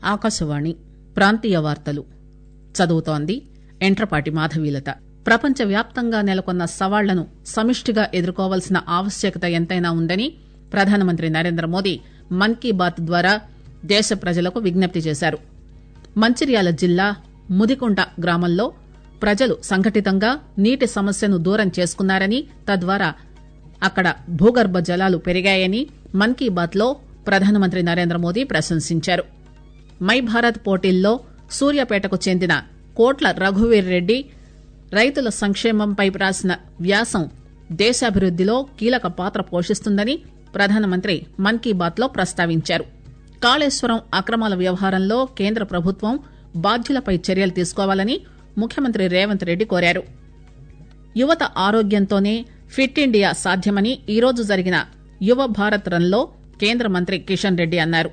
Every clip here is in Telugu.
ఆకాశవాణి ప్రాంతీయ వార్తలు చదువుతోంది ఎంట్రపాటి మాధవీలత ప్రపంచవ్యాప్తంగా నెలకొన్న సవాళ్లను సమిష్టిగా ఎదుర్కోవాల్సిన ఆవశ్యకత ఎంతైనా ఉందని ప్రధానమంత్రి నరేంద్ర మోదీ మన్ కీ బాత్ ద్వారా దేశ ప్రజలకు విజ్ఞప్తి చేశారు మంచిర్యాల జిల్లా ముదికుంట గ్రామంలో ప్రజలు సంఘటితంగా నీటి సమస్యను దూరం చేసుకున్నారని తద్వారా అక్కడ భూగర్భ జలాలు పెరిగాయని మన్ కీ బాత్ లో ప్రధానమంత్రి నరేంద్ర మోదీ ప్రశంసించారు మై భారత్ పోటీల్లో సూర్యాపేటకు చెందిన కోట్ల రఘువీర్ రెడ్డి రైతుల సంక్షేమంపై రాసిన వ్యాసం దేశాభివృద్దిలో కీలక పాత్ర పోషిస్తుందని ప్రధానమంత్రి మన్ కీ బాత్ లో ప్రస్తావించారు కాళేశ్వరం అక్రమాల వ్యవహారంలో కేంద్ర ప్రభుత్వం బాధ్యులపై చర్యలు తీసుకోవాలని ముఖ్యమంత్రి రేవంత్ రెడ్డి కోరారు యువత ఆరోగ్యంతోనే ఫిట్ ఇండియా సాధ్యమని ఈరోజు జరిగిన యువ భారత్ రన్ లో కేంద్ర మంత్రి కిషన్ రెడ్డి అన్నారు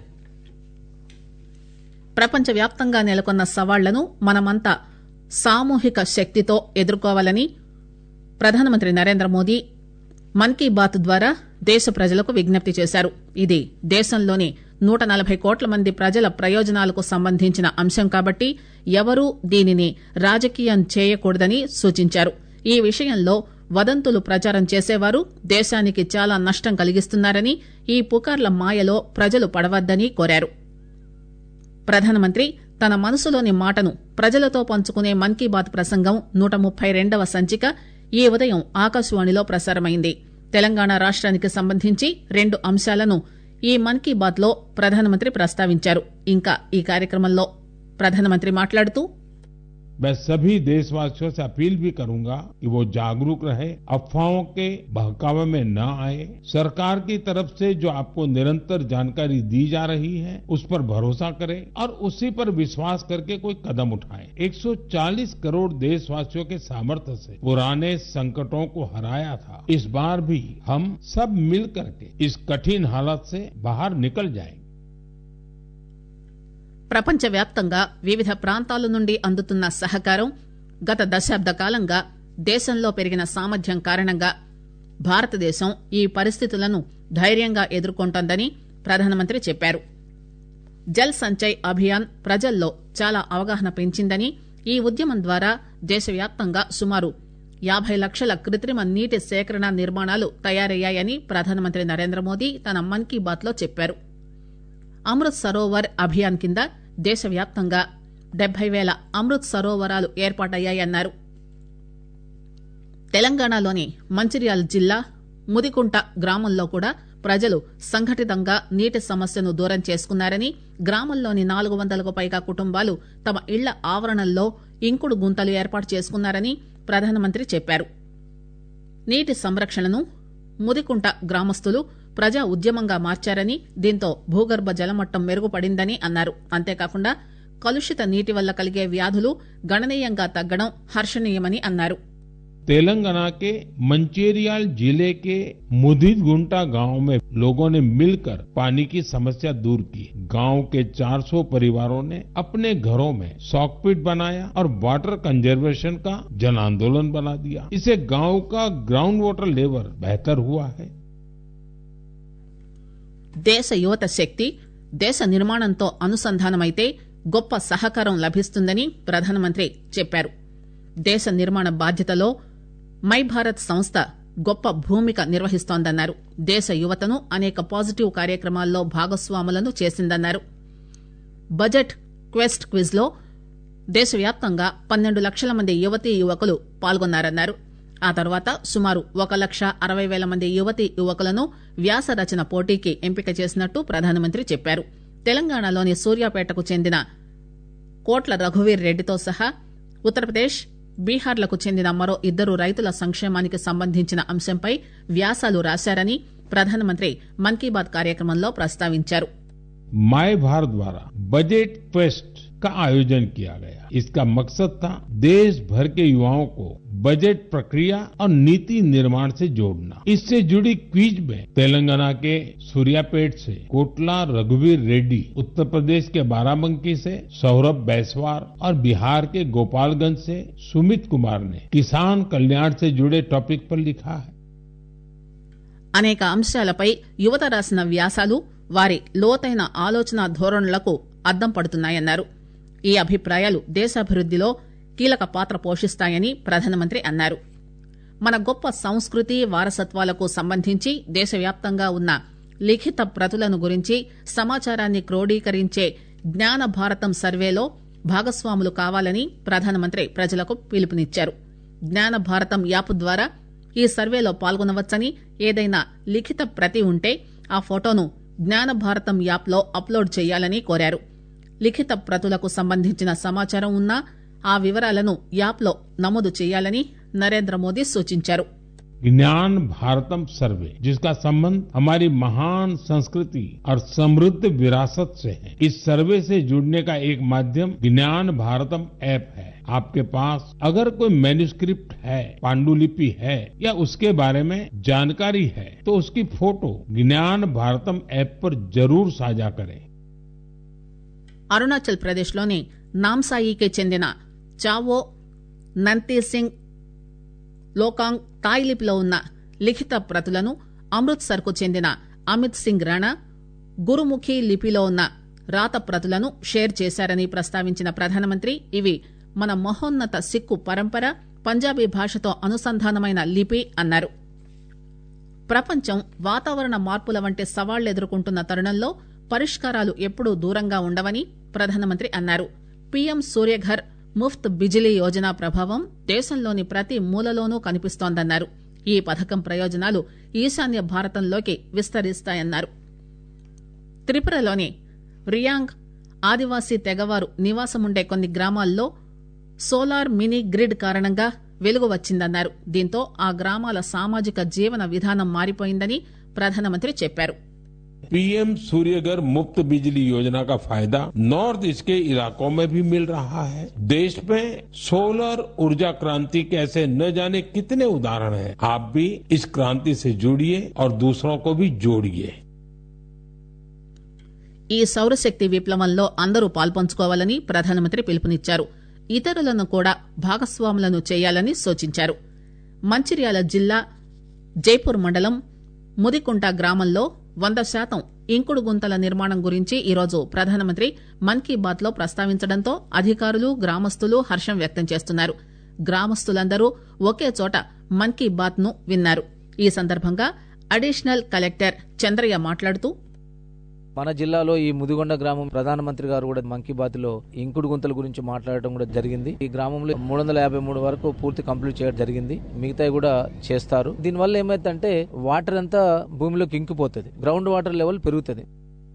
ప్రపంచవ్యాప్తంగా నెలకొన్న సవాళ్లను మనమంతా సామూహిక శక్తితో ఎదుర్కోవాలని ప్రధానమంత్రి నరేంద్ర మోదీ మన్ కీ బాత్ ద్వారా దేశ ప్రజలకు విజ్ఞప్తి చేశారు ఇది దేశంలోని నూట నలభై కోట్ల మంది ప్రజల ప్రయోజనాలకు సంబంధించిన అంశం కాబట్టి ఎవరూ దీనిని రాజకీయం చేయకూడదని సూచించారు ఈ విషయంలో వదంతులు ప్రచారం చేసేవారు దేశానికి చాలా నష్టం కలిగిస్తున్నారని ఈ పుకార్ల మాయలో ప్రజలు పడవద్దని కోరారు ప్రధానమంత్రి తన మనసులోని మాటను ప్రజలతో పంచుకునే మన్ కీ బాత్ ప్రసంగం నూట ముప్పై రెండవ సంచిక ఈ ఉదయం ఆకాశవాణిలో ప్రసారమైంది తెలంగాణ రాష్ట్రానికి సంబంధించి రెండు అంశాలను ఈ మన్ కీ బాత్ లో ప్రధానమంత్రి ప్రస్తావించారు ఇంకా ఈ కార్యక్రమంలో ప్రధానమంత్రి మాట్లాడుతూ मैं सभी देशवासियों से अपील भी करूंगा कि वो जागरूक रहे अफवाहों के बहकावे में न आए सरकार की तरफ से जो आपको निरंतर जानकारी दी जा रही है उस पर भरोसा करें और उसी पर विश्वास करके कोई कदम उठाएं 140 करोड़ देशवासियों के सामर्थ्य से पुराने संकटों को हराया था इस बार भी हम सब मिल करके इस कठिन हालत से बाहर निकल जाएंगे ప్రపంచవ్యాప్తంగా వివిధ ప్రాంతాల నుండి అందుతున్న సహకారం గత దశాబ్ద కాలంగా దేశంలో పెరిగిన సామర్థ్యం కారణంగా భారతదేశం ఈ పరిస్థితులను ధైర్యంగా ఎదుర్కొంటోందని ప్రధానమంత్రి చెప్పారు జల్ సంచయ్ అభియాన్ ప్రజల్లో చాలా అవగాహన పెంచిందని ఈ ఉద్యమం ద్వారా దేశవ్యాప్తంగా సుమారు యాభై లక్షల కృత్రిమ నీటి సేకరణ నిర్మాణాలు తయారయ్యాయని ప్రధానమంత్రి నరేంద్ర మోదీ తన మన్ కీ బాత్ లో చెప్పారు అమృత్ సరోవర్ అభియాన్ కింద దేశవ్యాప్తంగా డెబ్బై పేల అమృత్ సరోవరాలు ఏర్పాటయ్యాయన్నారు తెలంగాణలోని మంచిర్యాల జిల్లా ముదికుంట గ్రామంలో కూడా ప్రజలు సంఘటితంగా నీటి సమస్యను దూరం చేసుకున్నారని గ్రామంలోని నాలుగు వందలకు పైగా కుటుంబాలు తమ ఇళ్ల ఆవరణల్లో ఇంకుడు గుంతలు ఏర్పాటు చేసుకున్నారని ప్రధానమంత్రి చెప్పారు నీటి సంరక్షణను ముదికుంట గ్రామస్తులు ప్రజా ఉద్యమంగా మార్చారని దీంతో భూగర్భ జలమట్టం మెరుగుపడిందని అన్నారు అంతేకాకుండా కలుషిత నీటి వల్ల కలిగే వ్యాధులు గణనీయంగా తగ్గడం హర్షణీయమని అన్నారు तेलंगाना के मंचेरियाल जिले के मुदित गुंटा गांव में लोगों ने मिलकर पानी की समस्या दूर की गांव के 400 परिवारों ने अपने घरों में सॉकपिट बनाया और वाटर कंजर्वेशन का जन आंदोलन बना दिया इससे गांव का ग्राउंड वाटर लेवल बेहतर हुआ है దేశ యువత శక్తి దేశ నిర్మాణంతో అనుసంధానమైతే గొప్ప సహకారం లభిస్తుందని ప్రధానమంత్రి చెప్పారు దేశ నిర్మాణ బాధ్యతలో మై భారత్ సంస్థ గొప్ప భూమిక నిర్వహిస్తోందన్నారు దేశ యువతను అనేక పాజిటివ్ కార్యక్రమాల్లో భాగస్వాములను చేసిందన్నారు బడ్జెట్ క్వెస్ట్ క్విజ్ లో దేశవ్యాప్తంగా పన్నెండు లక్షల మంది యువతీ యువకులు పాల్గొన్నారన్నారు ఆ తర్వాత సుమారు ఒక లక్ష అరవై పేల మంది యువతీ యువకులను వ్యాస రచన పోటీకి ఎంపిక చేసినట్టు ప్రధానమంత్రి చెప్పారు తెలంగాణలోని సూర్యాపేటకు చెందిన కోట్ల రఘువీర్ రెడ్డితో సహా ఉత్తరప్రదేశ్ బీహార్లకు చెందిన మరో ఇద్దరు రైతుల సంక్షేమానికి సంబంధించిన అంశంపై వ్యాసాలు రాశారని ప్రధానమంత్రి మన్ కీ బాత్ కార్యక్రమంలో ప్రస్తావించారు माय भारत द्वारा बजट फेस्ट का आयोजन किया गया इसका मकसद था देश भर के युवाओं को बजट प्रक्रिया और नीति निर्माण से जोड़ना इससे जुड़ी क्विज में तेलंगाना के सूर्यापेट से कोटला रघुवीर रेड्डी उत्तर प्रदेश के बाराबंकी से सौरभ बैसवार और बिहार के गोपालगंज से सुमित कुमार ने किसान कल्याण से जुड़े टॉपिक पर लिखा है అనేక అంశాలపై యువత రాసిన వ్యాసాలు వారి లోతైన ఆలోచన ధోరణులకు అద్దం పడుతున్నాయన్నారు ఈ అభిప్రాయాలు దేశాభివృద్దిలో కీలక పాత్ర పోషిస్తాయని ప్రధానమంత్రి అన్నారు మన గొప్ప సంస్కృతి వారసత్వాలకు సంబంధించి దేశవ్యాప్తంగా ఉన్న లిఖిత ప్రతులను గురించి సమాచారాన్ని క్రోడీకరించే జ్ఞాన భారతం సర్వేలో భాగస్వాములు కావాలని ప్రధానమంత్రి ప్రజలకు పిలుపునిచ్చారు జ్ఞాన భారతం యాప్ ద్వారా ఈ సర్వేలో పాల్గొనవచ్చని ఏదైనా లిఖిత ప్రతి ఉంటే ఆ ఫోటోను జ్ఞాన భారతం యాప్లో అప్లోడ్ చేయాలని కోరారు లిఖిత ప్రతులకు సంబంధించిన సమాచారం ఉన్నా ఆ వివరాలను యాప్లో నమోదు చేయాలని నరేంద్ర మోదీ సూచించారు ज्ञान भारतम सर्वे जिसका संबंध हमारी महान संस्कृति और समृद्ध विरासत से है इस सर्वे से जुड़ने का एक माध्यम ज्ञान भारतम ऐप है आपके पास अगर कोई मैन्युस्क्रिप्ट है पांडुलिपि है या उसके बारे में जानकारी है तो उसकी फोटो ज्ञान भारतम ऐप पर जरूर साझा करें అరుణాచల్ ప్రదేశ్లోని నామ్సాయికి చెందిన చావో నంతీ సింగ్ లోకాంగ్ తాయ్ లిపిలో ఉన్న లిఖిత ప్రతులను అమృత్సర్ కు చెందిన అమిత్ సింగ్ రాణా గురుముఖి లిపిలో ఉన్న రాత ప్రతులను షేర్ చేశారని ప్రస్తావించిన ప్రధానమంత్రి ఇవి మన మహోన్నత సిక్కు పరంపర పంజాబీ భాషతో అనుసంధానమైన లిపి అన్నారు ప్రపంచం వాతావరణ మార్పుల వంటి సవాళ్లు ఎదుర్కొంటున్న తరుణంలో పరిష్కారాలు ఎప్పుడూ దూరంగా ఉండవని ప్రధానమంత్రి అన్నారు పీఎం సూర్యఘర్ ముఫ్త్ బిజిలీ యోజన ప్రభావం దేశంలోని ప్రతి మూలలోనూ కనిపిస్తోందన్నారు ఈ పథకం ప్రయోజనాలు ఈశాన్య భారతంలోకి విస్తరిస్తాయన్నారు త్రిపురలోని రియాంగ్ ఆదివాసీ తెగవారు నివాసముండే కొన్ని గ్రామాల్లో సోలార్ మినీ గ్రిడ్ కారణంగా వెలుగు వచ్చిందన్నారు దీంతో ఆ గ్రామాల సామాజిక జీవన విధానం మారిపోయిందని ప్రధానమంత్రి చెప్పారు पीएम सूर्यघर मुफ्त बिजली योजना का फायदा नॉर्थ ईस्ट के इलाकों में भी मिल रहा है देश में सोलर ऊर्जा क्रांति के ऐसे न जाने कितने उदाहरण हैं आप भी इस क्रांति से जुड़िए और दूसरों को भी जोड़िए ఈ సౌరశక్తి విప్లవంలో అందరూ పాల్పంచుకోవాలని ప్రధానమంత్రి పిలుపునిచ్చారు ఇతరులను కూడా భాగస్వాములను చేయాలని సూచించారు మంచిర్యాల జిల్లా జైపూర్ మండలం ముదికుంట గ్రామంలో వంద శాతం ఇంకుడు గుంతల నిర్మాణం గురించి ఈరోజు ప్రధానమంత్రి మన్ కీ బాత్ లో ప్రస్తావించడంతో అధికారులు గ్రామస్తులు హర్షం వ్యక్తం చేస్తున్నారు గ్రామస్తులందరూ ఒకే చోట మన్ కీ బాత్ ను విన్నారు ఈ సందర్భంగా అడిషనల్ కలెక్టర్ చంద్రయ్య మాట్లాడుతూ మన జిల్లాలో ఈ ముదిగొండ గ్రామం ప్రధానమంత్రి గారు కూడా మన్ కీ బాత్ లో ఇంకుడు గుంతల గురించి మాట్లాడటం కూడా జరిగింది ఈ గ్రామంలో మూడు వందల యాభై మూడు వరకు పూర్తి కంప్లీట్ చేయడం జరిగింది మిగతాయి కూడా చేస్తారు దీనివల్ల ఏమైందంటే వాటర్ అంతా భూమిలోకి ఇంకిపోతుంది గ్రౌండ్ వాటర్ లెవెల్ పెరుగుతుంది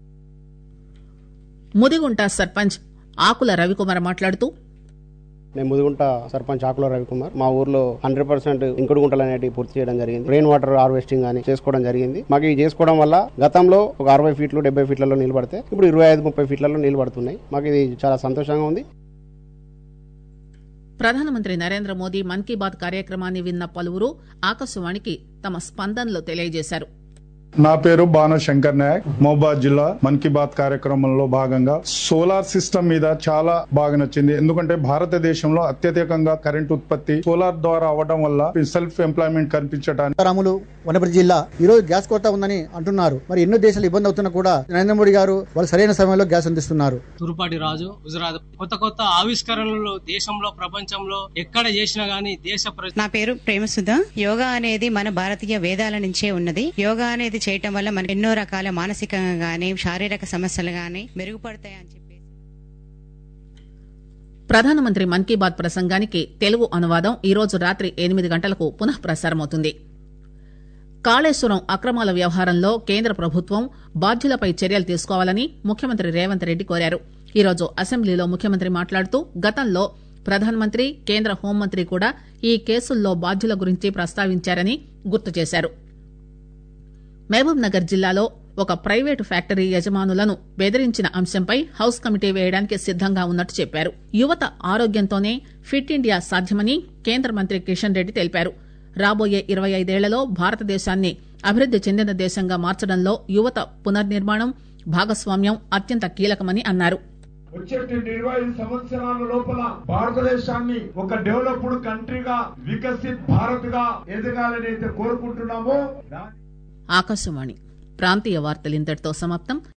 ముదిగుంట సర్పంచ్ ఆకుల రవికుమార్ మాట్లాడుతూ నేను ముదిగుంట సర్పంచ్ ఆకుల రవికుమార్ మా ఊర్లో హండ్రెడ్ పర్సెంట్ ఇంకుడు గుంటలు అనేవి పూర్తి చేయడం జరిగింది రెయిన్ వాటర్ హార్వెస్టింగ్ అని చేసుకోవడం జరిగింది మాకు ఇది చేసుకోవడం వల్ల గతంలో ఒక అరవై ఫీట్లు డెబ్బై ఫీట్లలో నీళ్ళు పడితే ఇప్పుడు ఇరవై ఐదు ముప్పై ఫీట్లలో నీళ్ళు పడుతున్నాయి మాకు ఇది చాలా సంతోషంగా ఉంది ప్రధానమంత్రి నరేంద్ర మోదీ మన్ కీ బాత్ కార్యక్రమాన్ని విన్న పలువురు ఆకాశవాణికి తమ స్పందనలు తెలియజేశారు నా పేరు బాను శంకర్ నాయక్ మహబాద్ జిల్లా మన్ కీ బాత్ కార్యక్రమంలో భాగంగా సోలార్ సిస్టమ్ మీద చాలా బాగా నచ్చింది ఎందుకంటే భారతదేశంలో అత్యధికంగా కరెంట్ ఉత్పత్తి సోలార్ ద్వారా అవ్వడం వల్ల సెల్ఫ్ ఎంప్లాయ్మెంట్ కనిపించడానికి రాములు వనపర్తి జిల్లా ఈ రోజు గ్యాస్ కొరత ఉందని అంటున్నారు మరి ఎన్నో దేశాలు ఇబ్బంది అవుతున్నా కూడా నరేంద్ర మోడీ గారు వాళ్ళు సరైన సమయంలో గ్యాస్ అందిస్తున్నారు తురుపాటి రాజు గుజరాత్ కొత్త కొత్త ఆవిష్కరణలు దేశంలో ప్రపంచంలో ఎక్కడ చేసినా గానీ దేశ ప్ర- నా పేరు ప్రేమసుధ యోగా అనేది మన భారతీయ వేదాల నుంచే ఉన్నది యోగా అనేది చేయటం వల్ల మనకి ఎన్నో రకాల మానసికంగా గానీ శారీరక సమస్యలు గానీ మెరుగుపడతాయి అని చెప్పేసి ప్రధానమంత్రి మన్ కీ బాత్ ప్రసంగానికి తెలుగు అనువాదం ఈరోజు రాత్రి ఎనిమిది గంటలకు పునః ప్రసారమవుతుంది కాళేశ్వరం అక్రమాల వ్యవహారంలో కేంద్ర ప్రభుత్వం బాధ్యులపై చర్యలు తీసుకోవాలని ముఖ్యమంత్రి రేవంత్ రెడ్డి కోరారు ఈరోజు అసెంబ్లీలో ముఖ్యమంత్రి మాట్లాడుతూ గతంలో ప్రధానమంత్రి కేంద్ర హోంమంత్రి కూడా ఈ కేసుల్లో బాధ్యుల గురించి ప్రస్తావించారని గుర్తు చేశారు మహబూబ్ నగర్ జిల్లాలో ఒక ప్రైవేటు ఫ్యాక్టరీ యజమానులను బెదిరించిన అంశంపై హౌస్ కమిటీ వేయడానికి సిద్దంగా ఉన్నట్టు చెప్పారు యువత ఆరోగ్యంతోనే ఫిట్ ఇండియా సాధ్యమని కేంద్ర మంత్రి కిషన్ రెడ్డి తెలిపారు రాబోయే ఇరవై ఐదేళ్లలో భారతదేశాన్ని అభివృద్ది చెందిన దేశంగా మార్చడంలో యువత పునర్నిర్మాణం భాగస్వామ్యం అత్యంత కీలకమని అన్నారు వచ్చేటువంటి ఇరవై ఐదు సంవత్సరాల లోపల భారతదేశాన్ని ఒక డెవలప్డ్ కంట్రీగా వికసిత్ భారత్ గా ఎదగాలని అయితే కోరుకుంటున్నామో దాని ఆకాశవాణి ప్రాంతీయ వార్తలు ఇంతటితో సమాప్తం